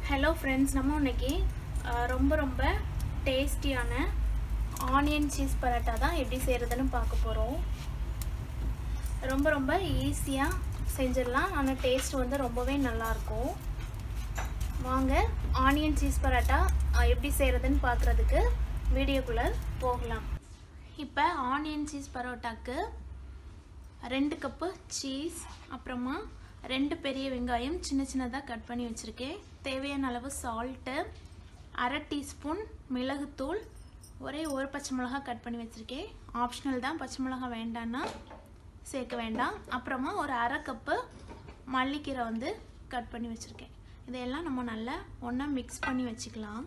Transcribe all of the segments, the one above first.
hello friends நம்ம இன்னைக்கு அஹ், ரொம்ப ரொம்ப டேஸ்டியான ஆனியன் சீஸ் பரோட்டா தான் எப்படி செய்கிறதுன்னு பார்க்க போகிறோம் ரொம்ப ரொம்ப ஈஸியாக செஞ்சிடலாம் ஆனால் டேஸ்ட் வந்து ரொம்பவே நல்லாயிருக்கும் வாங்க ஆனியன் சீஸ் பரோட்டா அஹ், எப்படி செய்கிறதுன்னு பார்க்குறதுக்கு வீடியோக்குள்ளே போகலாம் இப்போ ஆனியன் சீஸ் பரோட்டாக்கு ரெண்டு கப்பு சீஸ் அப்புறமா ரெண்டு பெரிய வெங்காயம் சின்ன சின்னதாக கட் பண்ணி வச்சுருக்கேன் தேவையான அளவு சால்ட்டு அரை டீஸ்பூன் மிளகுத்தூள் ஒரே ஒரு பச்சை மிளகா கட் பண்ணி வச்சுருக்கேன் ஆப்ஷனல் தான் பச்சை மிளகா வேண்டான்னா சேர்க்க வேண்டாம் அப்புறமா ஒரு அரை கப்பு மல்லிக்கீரை வந்து கட் பண்ணி வச்சுருக்கேன் இதையெல்லாம் நம்ம நல்லா ஒன்றா மிக்ஸ் பண்ணி வச்சுக்கலாம்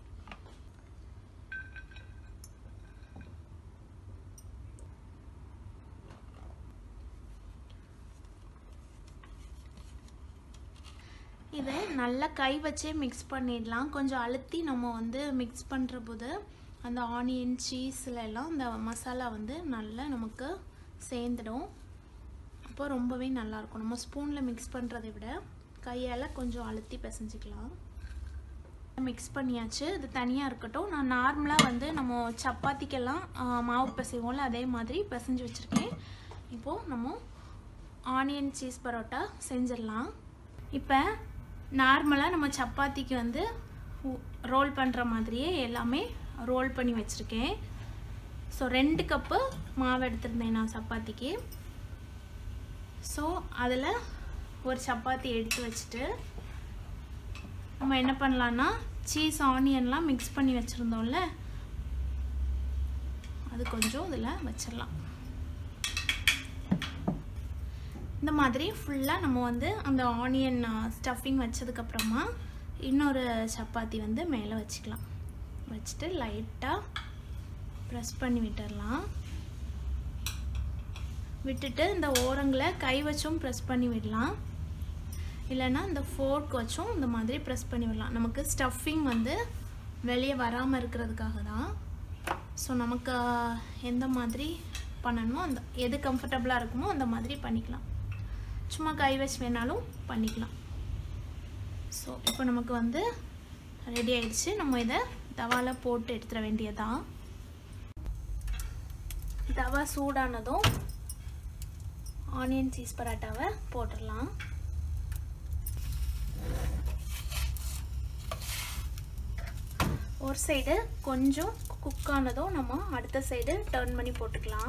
இதை நல்லா கை வச்சே மிக்ஸ் பண்ணிடலாம் கொஞ்சம் அழுத்தி நம்ம வந்து மிக்ஸ் பண்ணுற போது அந்த ஆனியன் சீஸில் எல்லாம் இந்த மசாலா வந்து நல்லா நமக்கு சேர்ந்துடும் அப்போ ரொம்பவே நல்லாயிருக்கும் நம்ம ஸ்பூனில் மிக்ஸ் பண்ணுறதை விட கையால் கொஞ்சம் அழுத்தி பிசைஞ்சிக்கலாம் மிக்ஸ் பண்ணியாச்சு இது தனியாக இருக்கட்டும் நான் நார்மலாக வந்து நம்ம சப்பாத்திக்கெல்லாம் மாவு பிசைவோம்ல அதே மாதிரி பிசைஞ்சு வச்சுருக்கேன் இப்போது நம்ம ஆனியன் சீஸ் பரோட்டா செஞ்சிடலாம் இப்போ நார்மலாக நம்ம சப்பாத்திக்கு வந்து ரோல் பண்ணுற மாதிரியே எல்லாமே ரோல் பண்ணி வச்சுருக்கேன் ஸோ ரெண்டு கப்பு மாவு எடுத்திருந்தேன் நான் சப்பாத்திக்கு ஸோ அதில் ஒரு சப்பாத்தி எடுத்து வச்சுட்டு நம்ம என்ன பண்ணலான்னா சீஸ் ஆனியன்லாம் மிக்ஸ் பண்ணி வச்சுருந்தோம்ல அது கொஞ்சம் இதில் வச்சிடலாம் இந்த மாதிரி ஃபுல்லாக நம்ம வந்து அந்த ஆனியன் ஸ்டஃபிங் வச்சதுக்கப்புறமா இன்னொரு சப்பாத்தி வந்து மேலே வச்சுக்கலாம் வச்சுட்டு லைட்டாக ப்ரெஸ் பண்ணி விட்டுடலாம் விட்டுட்டு இந்த ஓரங்களை கை வச்சும் ப்ரெஸ் பண்ணி விடலாம் இல்லைன்னா இந்த ஃபோர்க் வச்சும் இந்த மாதிரி ப்ரெஸ் பண்ணி விடலாம் நமக்கு ஸ்டஃபிங் வந்து வெளியே வராமல் இருக்கிறதுக்காக தான் ஸோ நமக்கு எந்த மாதிரி பண்ணணுமோ அந்த எது கம்ஃபர்டபுளாக இருக்குமோ அந்த மாதிரி பண்ணிக்கலாம் சும்மா கை வச்சு வேணாலும் பண்ணிக்கலாம் ஸோ இப்போ நமக்கு வந்து ரெடி ஆயிடுச்சு நம்ம இதை தவாவில் போட்டு எடுத்துட வேண்டியதான் தவா சூடானதும் ஆனியன் சீஸ் பரோட்டாவை போட்டுடலாம் ஒரு சைடு கொஞ்சம் குக் ஆனதும் நம்ம அடுத்த சைடு டர்ன் பண்ணி போட்டுக்கலாம்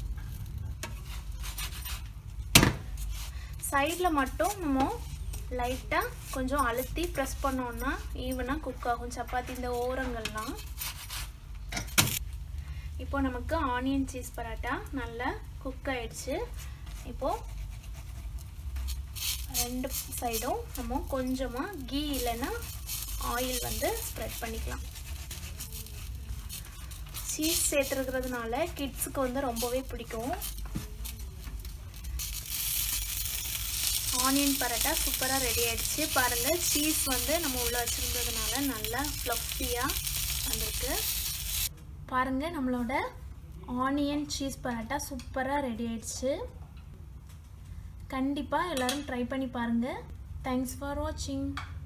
சைடில் மட்டும் நம்ம லைட்டாக கொஞ்சம் அழுத்தி ப்ரெஸ் பண்ணோன்னா ஈவனாக குக் ஆகும் சப்பாத்தி இந்த ஓரங்கள்லாம் இப்போ நமக்கு ஆனியன் சீஸ் பரோட்டா நல்லா குக் ஆயிடுச்சு இப்போது ரெண்டு சைடும் நம்ம கொஞ்சமாக கீ இல்லைன்னா ஆயில் வந்து ஸ்ப்ரெட் பண்ணிக்கலாம் சீஸ் சேர்த்துருக்கிறதுனால கிட்ஸுக்கு வந்து ரொம்பவே பிடிக்கும் ஆனியன் பரோட்டா சூப்பராக ரெடி ஆகிடுச்சு பாருங்கள் சீஸ் வந்து நம்ம உள்ளே வச்சுருந்ததுனால நல்லா ஃப்ளஃபியாக வந்திருக்கு பாருங்கள் நம்மளோட ஆனியன் சீஸ் பரோட்டா சூப்பராக ரெடி ஆயிடுச்சு கண்டிப்பாக எல்லோரும் ட்ரை பண்ணி பாருங்கள் தேங்க்ஸ் ஃபார் வாட்சிங்